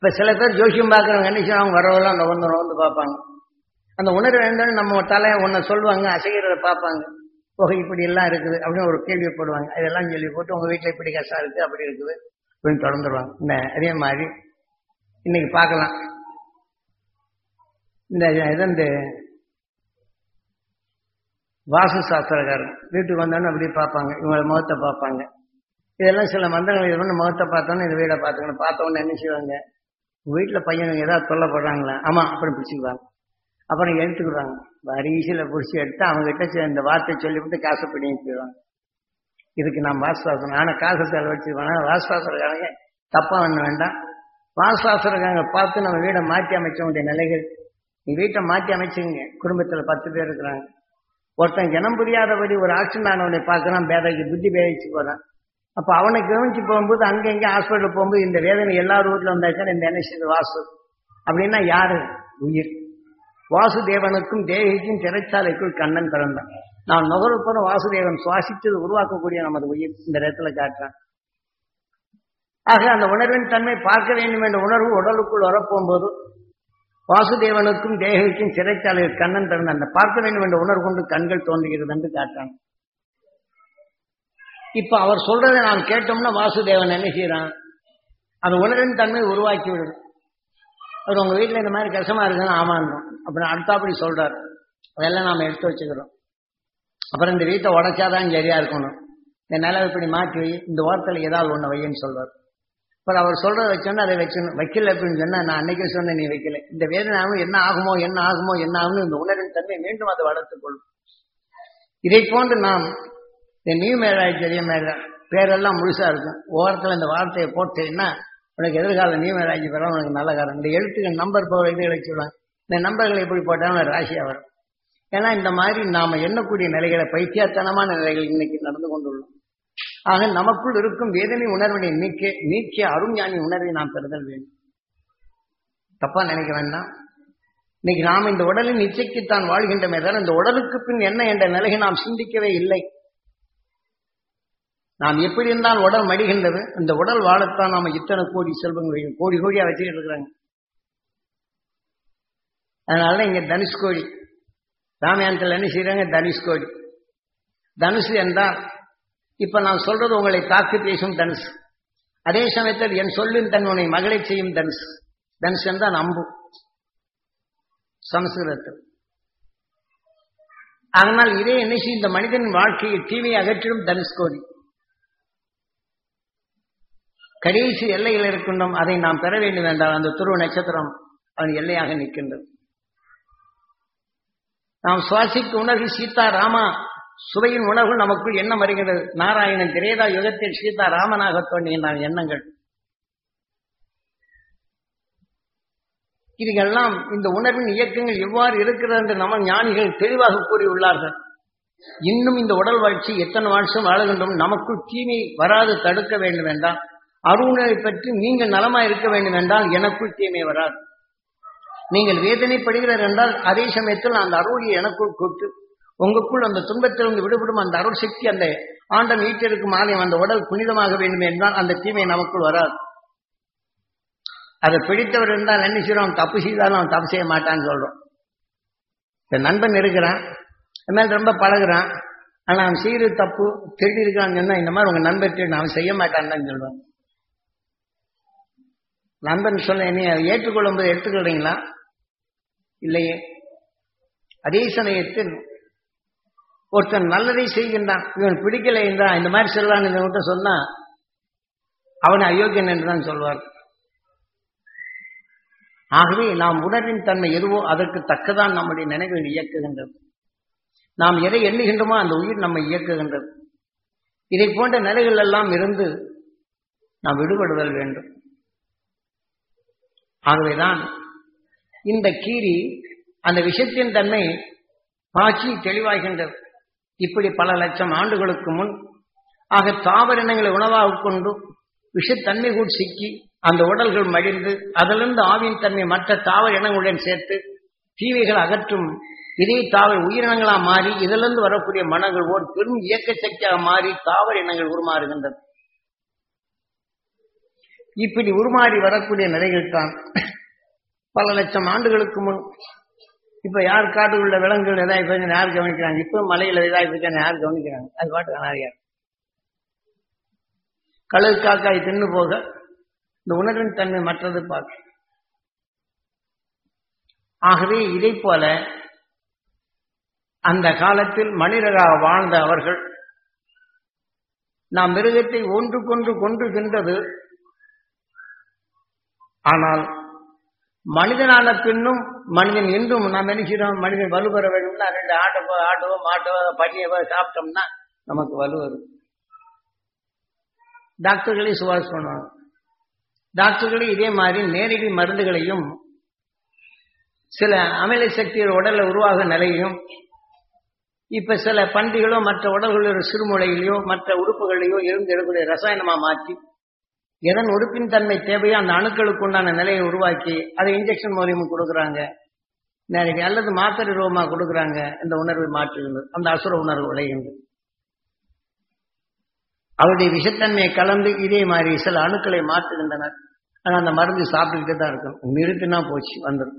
இப்ப சில பேர் ஜோசியம் பார்க்குறவங்க என்ன செய்வாங்க அவங்க வரவெல்லாம் நுகர்ந்து நுகர்ந்து பார்ப்பாங்க அந்த உணர்வு இருந்தாலும் நம்ம தலை ஒன்றை சொல்லுவாங்க அசைகிறத பார்ப்பாங்க புகை இப்படி எல்லாம் இருக்குது அப்படின்னு ஒரு கேள்வி போடுவாங்க இதெல்லாம் சொல்லி போட்டு உங்க வீட்டில் இப்படி கஷ்டம் இருக்கு அப்படி இருக்குது அப்படின்னு தொடர்ந்துருவாங்க இந்த அதே மாதிரி இன்னைக்கு பார்க்கலாம் இந்த இது இந்த வாசு சாஸ்திரக்காரன் வீட்டுக்கு வந்தோன்னு அப்படியே பார்ப்பாங்க இவங்கள முகத்தை பார்ப்பாங்க இதெல்லாம் சில மந்திரங்கள் இது பண்ணி முகத்தை பார்த்தோன்னே இந்த வீடை பார்த்துக்கணும் பார்த்த உடனே என்ன செய்வாங்க வீட்டில் பையனுங்க ஏதாவது தொல்லைப்படுறாங்களா ஆமாம் அப்புறம் பிடிச்சிக்குவாங்க அப்புறம் எடுத்துக்கிடுவாங்க வரிசையில் பிடிச்சி எடுத்து அவங்ககிட்ட சரி இந்த வார்த்தையை சொல்லிவிட்டு காசை பிடிங்கி போயிடுவாங்க இதுக்கு நான் வாசுவாசனம் ஆனால் காசை செலவு வச்சுக்குவாங்க வாசுவாசனக்காரங்க தப்பாக ஒன்று வேண்டாம் வாசுவாசனக்காரங்க பார்த்து நம்ம வீடை மாற்றி அமைச்ச வேண்டிய நிலைகள் நீ வீட்டை மாற்றி அமைச்சுங்க குடும்பத்தில் பத்து பேர் இருக்கிறாங்க ஒருத்தன் ஜனம் புரியாதபடி ஒரு ஆக்ஷன் ஆனவனை பார்க்குறான் பேதைக்கு புத்தி பேதிச்சு போகிறான் அப்போ அவனை கவனிச்சு போகும்போது அங்கே எங்கே ஹாஸ்பிட்டல் போகும்போது இந்த வேதனை எல்லா ரூட்ல வந்தாச்சுன்னா இந்த என்ன செய்யுது வாசு அப்படின்னா யாரு உயிர் வாசுதேவனுக்கும் தேவிக்கும் சிறைச்சாலைக்குள் கண்ணன் பிறந்தான் நான் நுகர்வுப்புறம் வாசுதேவன் சுவாசித்தது உருவாக்கக்கூடிய நமது உயிர் இந்த இடத்துல காட்டுறான் ஆக அந்த உணர்வின் தன்மை பார்க்க வேண்டும் என்ற உணர்வு உடலுக்குள் வரப்போகும்போது வாசுதேவனுக்கும் தேவிக்கும் சிறைச்சாலையில் கண்ணன் பிறந்த அந்த பார்க்க வேண்டும் என்ற உணர்வு கொண்டு கண்கள் தோன்றுகிறது என்று காட்டுறான் இப்ப அவர் சொல்றதை நாம் கேட்டோம்னா வாசுதேவன் என்ன செய்யறான் அந்த உணர்வின் தன்மை உருவாக்கி விடுது அவர் உங்க வீட்டுல இந்த மாதிரி கஷ்டமா இருக்குன்னு ஆமான்றோம் அப்புறம் அடுத்தாப்படி சொல்றாரு அதெல்லாம் நாம எடுத்து வச்சுக்கிறோம் அப்புறம் இந்த வீட்டை உடைச்சாதான் சரியா இருக்கணும் இந்த நிலவை இப்படி மாற்றி வை இந்த ஓரத்தில் ஏதாவது ஒன்று வையன்னு சொல்வார் அப்புறம் அவர் சொல்றதை வச்சோன்னா அதை வச்சணும் வைக்கல அப்படின்னு சொன்னா நான் அன்னைக்கே சொன்னேன் நீ வைக்கல இந்த வேதனாவும் என்ன ஆகுமோ என்ன ஆகுமோ என்ன ஆகும்னு இந்த உணர்வின் தன்மை மீண்டும் அதை வளர்த்துக் கொள்ளும் இதை போன்று நாம் இந்த நியூ மேராஜ் பெரிய மேரா பேரெல்லாம் முழுசா இருக்கும் ஓரத்தில் இந்த வார்த்தையை போட்டேன்னா உனக்கு எதிர்கால நியூ மேராஜ் பெற உனக்கு நல்ல காரணம் இந்த எழுத்துக்கள் நம்பர் போகிற இதுகளை சொல்லுவாங்க இந்த நம்பர்கள் எப்படி போட்டாலும் ராசியா வரும் ஏன்னா இந்த மாதிரி நாம எண்ணக்கூடிய நிலைகளை பைத்தியத்தனமான நிலைகள் இன்னைக்கு நடந்து கொண்டுள்ளோம் ஆக நமக்குள் இருக்கும் வேதனை உணர்வினை நீக்க நீக்கிய அருஞானி உணர்வை நாம் பெறுதல் வேண்டும் தப்பா நினைக்க வேண்டாம் இன்னைக்கு நாம் இந்த உடலின் இச்சைக்குத்தான் வாழ்கின்றமே தவிர இந்த உடலுக்கு பின் என்ன என்ற நிலையை நாம் சிந்திக்கவே இல்லை நாம் எப்படி இருந்தால் உடல் மடிகின்றது இந்த உடல் வாழத்தான் நாம இத்தனை கோடி செல்வங்கள் கோடி கோடியா வச்சுக்கிட்டு இருக்கிறாங்க அதனால இங்க தனுஷ்கோடி ராமாயணத்தில் என்ன செய்யறாங்க தனுஷ்கோடி தனுசு என்றால் இப்ப நான் சொல்றது உங்களை தாக்கு பேசும் தனுசு அதே சமயத்தில் என் சொல்லின் தன் உன்னை மகளை செய்யும் தனுசு தனுசு என்றால் அம்பு சமஸ்கிருதத்தில் ஆனால் இதே என்ன செய்யும் இந்த மனிதனின் வாழ்க்கையை தீமையை அகற்றிடும் தனுஷ்கோடி கடைசி எல்லையில் இருக்கின்றோம் அதை நாம் பெற வேண்டும் என்றால் அந்த துருவ நட்சத்திரம் அவன் எல்லையாக நிற்கின்றது நாம் சுவாசிக்க உணர்வு சீதா ராமா சுவையின் உணர்வு நமக்குள் எண்ணம் வருகிறது நாராயணன் திரேதா யுகத்தில் சீதா ராமனாக தோன்றுகின்றான் எண்ணங்கள் இதுகெல்லாம் இந்த உணர்வின் இயக்கங்கள் எவ்வாறு இருக்கிறது என்று நம்ம ஞானிகள் தெளிவாக கூறியுள்ளார்கள் இன்னும் இந்த உடல் வாழ்ச்சி எத்தனை வருஷம் வாழுகின்றோம் நமக்குள் தீமை வராது தடுக்க வேண்டும் என்றால் அருணரை பற்றி நீங்கள் நலமா இருக்க வேண்டும் என்றால் எனக்குள் தீமை வராது நீங்கள் வேதனைப்படுகிறார் என்றால் அதே சமயத்தில் அந்த அருளை எனக்குள் கூட்டு உங்களுக்குள் அந்த துன்பத்திலிருந்து விடுபடும் அந்த அருள் சக்தி அந்த ஆண்டம் ஈட்டிருக்கும் ஆலயம் அந்த உடல் புனிதமாக வேண்டும் என்றால் அந்த தீமை நமக்குள் வராது அதை பிடித்தவர் இருந்தால் என்ன செய்யறோம் தப்பு செய்தாலும் அவன் தப்பு செய்ய மாட்டான்னு சொல்றோம் இந்த நண்பன் இருக்கிறான் இந்த மாதிரி ரொம்ப பழகுறான் ஆனா அவன் செய்யறது தப்பு திருடி இருக்கான்னு சொன்னா இந்த மாதிரி உங்க நண்பர் திருடி அவன் செய்ய மாட்டான்னு சொல்றான் நண்பன் சொல்ல நீ ஏற்றுக்கொள்ளும் போது எடுத்துக்கொள்றீங்களா இல்லையே அதே சமயத்தில் ஒருத்தன் நல்லதை செய்கின்றான் இவன் பிடிக்கலை என்றான் இந்த மாதிரி சொல்றான் இவன்கிட்ட சொன்னா அவனை அயோக்கியன் என்றுதான் சொல்வார் ஆகவே நாம் உணர்வின் தன்மை எதுவோ அதற்கு தக்கதான் நம்முடைய நினைவுகள் இயக்குகின்றது நாம் எதை எண்ணுகின்றோமோ அந்த உயிர் நம்மை இயக்குகின்றது இதை போன்ற நிலைகள் எல்லாம் இருந்து நாம் விடுபடுதல் வேண்டும் ஆகவேதான் இந்த கீரி அந்த விஷயத்தின் தன்மை பாய்ச்சி தெளிவாகின்றது இப்படி பல லட்சம் ஆண்டுகளுக்கு முன் ஆக தாவர இனங்களை உணவாக கொண்டு விஷத்தன்மை கூட சிக்கி அந்த உடல்கள் மடிந்து அதிலிருந்து ஆவியின் தன்மை மற்ற தாவர இனங்களுடன் சேர்த்து தீவைகள் அகற்றும் இதே தாவர உயிரினங்களா மாறி இதிலிருந்து வரக்கூடிய மனங்கள் ஓர் பெரும் இயக்க சக்தியாக மாறி தாவர இனங்கள் உருமாறுகின்றது இப்படி உருமாறி வரக்கூடிய நிலைகள் தான் பல லட்சம் ஆண்டுகளுக்கு முன் இப்ப யார் காட்டுக்குள்ள விலங்குகள் எதாவது போய் யார் கவனிக்கிறாங்க இப்ப மலையில எதாவது போய் யார் கவனிக்கிறாங்க அது பாட்டு காணாரியா கழுகு காக்காய் தின்னு போக இந்த உணர்வின் தன்மை மற்றது பார்க்க ஆகவே இதை போல அந்த காலத்தில் மனிதராக வாழ்ந்த அவர்கள் நாம் மிருகத்தை ஒன்றுக்கொன்று கொன்று தின்றது ஆனால் மனிதனான பின்னும் மனிதன் என்றும் நாம் நினைக்கிறோம் மனிதன் வலுப்பெற வேண்டும்னா ரெண்டு ஆட்டோ ஆட்டோவோ மாட்டோ பனியவோ சாப்பிட்டோம்னா நமக்கு வலு வரும் டாக்டர்களே சுவாஸ் பண்ணுவாங்க டாக்டர்களே இதே மாதிரி நேரடி மருந்துகளையும் சில அமில சக்திகள் உடல்ல உருவாக நிலையும் இப்ப சில பண்டிகளோ மற்ற உடல்களோ சிறுமுளையிலையோ மற்ற உறுப்புகளையோ இருந்து எடுக்கக்கூடிய ரசாயனமா மாற்றி எதன் உறுப்பின் தன்மை தேவையோ அந்த அணுக்களுக்கு உண்டான நிலையை உருவாக்கி அதை இன்ஜெக்ஷன் மூலியமா கொடுக்குறாங்க நேரடி அல்லது மாத்திரை ரூபமா கொடுக்குறாங்க இந்த உணர்வை மாற்றுகிறது அந்த அசுர உணர்வு விளைகின்றது அவருடைய விஷத்தன்மையை கலந்து இதே மாதிரி சில அணுக்களை மாற்றுகின்றனர் ஆனா அந்த மருந்து சாப்பிட்டுக்கிட்டே தான் இருக்கும் நிறுத்தினா போச்சு வந்துடும்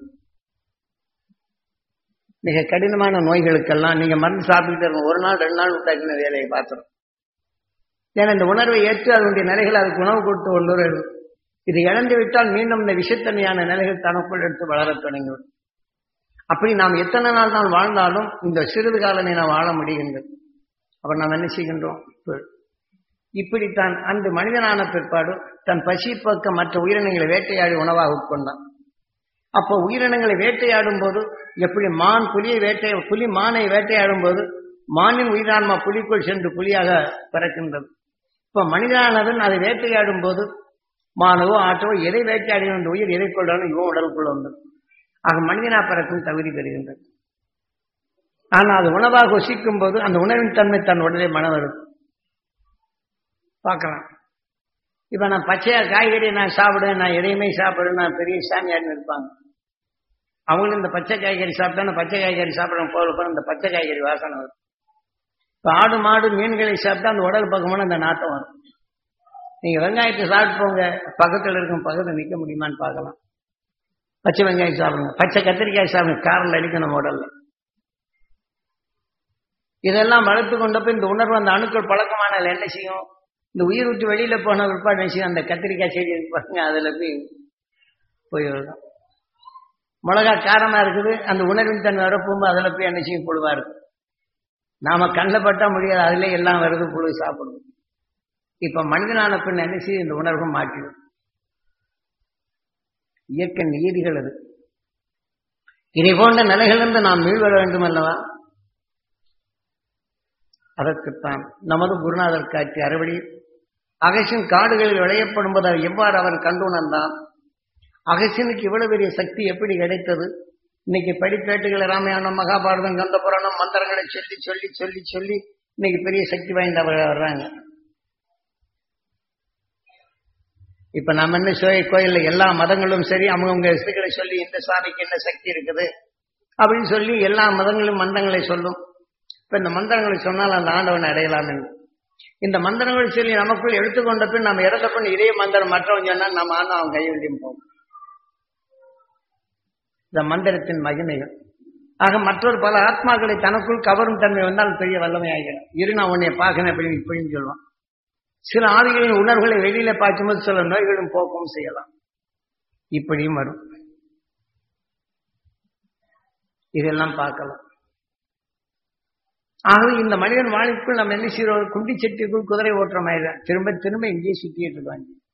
மிக கடினமான நோய்களுக்கெல்லாம் நீங்க மருந்து சாப்பிட்டுக்கிட்டே இருக்கும் ஒரு நாள் ரெண்டு நாள் விட்டாச்சுன்னு வேலையை பார்த்துரும் ஏன்னா இந்த உணர்வை ஏற்று அதனுடைய நிலைகள் அதுக்கு உணவு கொடுத்து கொண்டு இது இழந்து விட்டால் மீண்டும் இந்த விஷத்தன்மையான நிலைகள் தனக்குள் எடுத்து வளரத் தொடங்கிவிடும் அப்படி நாம் எத்தனை நாள் தான் வாழ்ந்தாலும் இந்த சிறிது காலமே நாம் வாழ முடிகின்றது அப்ப நாம் என்ன செய்கின்றோம் இப்படித்தான் அந்த மனிதனான பிற்பாடு தன் பசி பக்க மற்ற உயிரினங்களை வேட்டையாடி உணவாக உட்கொண்டான் அப்போ உயிரினங்களை வேட்டையாடும் போது எப்படி மான் புலியை வேட்டை புலி மானை வேட்டையாடும் போது மானின் உயிரான்மா புலிக்குள் சென்று புலியாக பிறக்கின்றது இப்ப மனிதனானவன் அதை வேட்டையாடும் போது மானவோ ஆட்டவோ எதை வேட்டையாடி அந்த உயிர் எதை கொள்றாலும் இவன் உடலுக்குள்ள வந்தது ஆக மனிதனா பிறக்கும் தகுதி பெறுகின்றது ஆனால் அது உணவாக ருசிக்கும் போது அந்த உணவின் தன்மை தன் உடலை மன வருது பார்க்கலாம் இப்ப நான் பச்சையா காய்கறி நான் சாப்பிடுவேன் நான் எதையுமே சாப்பிடுவேன் நான் பெரிய சாமியார்னு இருப்பாங்க அவங்களும் இந்த பச்சை காய்கறி சாப்பிட்டா பச்சை காய்கறி சாப்பிடணும் போல போல இந்த பச்சை காய்கறி வாசனை வரும் இப்போ ஆடு மாடு மீன்களை சாப்பிட்டா அந்த உடல் பக்கமான அந்த நாட்டம் வரும் நீங்க வெங்காயத்தை சாப்பிட்டு போங்க பக்கத்தில் இருக்கும் பக்கத்தில் நிற்க முடியுமான்னு பார்க்கலாம் பச்சை வெங்காயம் சாப்பிடுங்க பச்சை கத்திரிக்காய் சாப்பிடுங்க காரில் அடிக்கும் நம்ம உடல்ல இதெல்லாம் வளர்த்து கொண்டப்ப இந்த உணர்வு அந்த அணுக்கள் பழக்கமான என்ன செய்யும் இந்த உயிர் விட்டு வெளியில போன பிற்பாடு என்ன செய்யும் அந்த கத்திரிக்காய் செடி இருக்கு பாருங்க அதுல போய் போயிடும் மிளகா காரமா இருக்குது அந்த உணர்வின் தன்மை வரப்போகும்போது அதுல போய் என்ன செய்யும் புழுவா இருக்கும் நாம கண்ணில் பட்டா முடியாது அதுல எல்லாம் வருது புழு சாப்பிடும் இப்ப மனிதனான பின் என்ன செய்யும் இந்த உணர்வு மாற்றிடும் இயற்கை நீதிகள் அது இதை போன்ற நிலைகளிலிருந்து நாம் மீள்வர வேண்டும் அல்லவா அதற்குத்தான் நமது குருநாதர் காட்சி அறுவடை அகசின் காடுகளில் விளையப்படும் போது எவ்வாறு அவர் கண்டுணர்ந்தான் அகசினுக்கு இவ்வளவு பெரிய சக்தி எப்படி கிடைத்தது இன்னைக்கு படிப்பேட்டுகளை ராமாயணம் மகாபாரதம் கந்த புராணம் மந்திரங்களை சொல்லி சொல்லி சொல்லி சொல்லி இன்னைக்கு பெரிய சக்தி வாய்ந்தவர் வர்றாங்க இப்ப நம்ம என்ன சோய கோயில்ல எல்லா மதங்களும் சரி அவங்கவுங்க இசைகளை சொல்லி இந்த சாமிக்கு என்ன சக்தி இருக்குது அப்படின்னு சொல்லி எல்லா மதங்களும் மந்திரங்களை சொல்லும் இப்ப இந்த மந்திரங்களை சொன்னால் அந்த ஆண்டவனை அடையலாம் என்று இந்த மந்திரங்கள் சொல்லி நமக்குள் எடுத்துக்கொண்ட பின் நம்ம இறந்த பின் இதே மந்திரம் மற்றவன் சொன்னால் நம்ம ஆனா அவன் கைவெளியும் போகும் இந்த மந்திரத்தின் மகிமைகள் ஆக மற்றொரு பல ஆத்மாக்களை தனக்குள் கவரும் தன்மை வந்தால் பெரிய வல்லமையாகிறோம் இரு நான் உன்னை பார்க்கணும் அப்படின்னு இப்படின்னு சொல்லுவான் சில ஆவிகளின் உணர்வுகளை வெளியில பார்க்கும்போது சில நோய்களும் போக்கவும் செய்யலாம் இப்படியும் வரும் இதெல்லாம் பார்க்கலாம் ஆகவே இந்த மனிதன் வாழ்க்கைக்குள் நம்ம என்ன செய்யறோம் குண்டி செட்டிக்குள் குதிரை ஓட்டுற மாதிரி தான் திரும்ப திரும்ப இங்கேயே சுத்திட்டு இருக்காங்க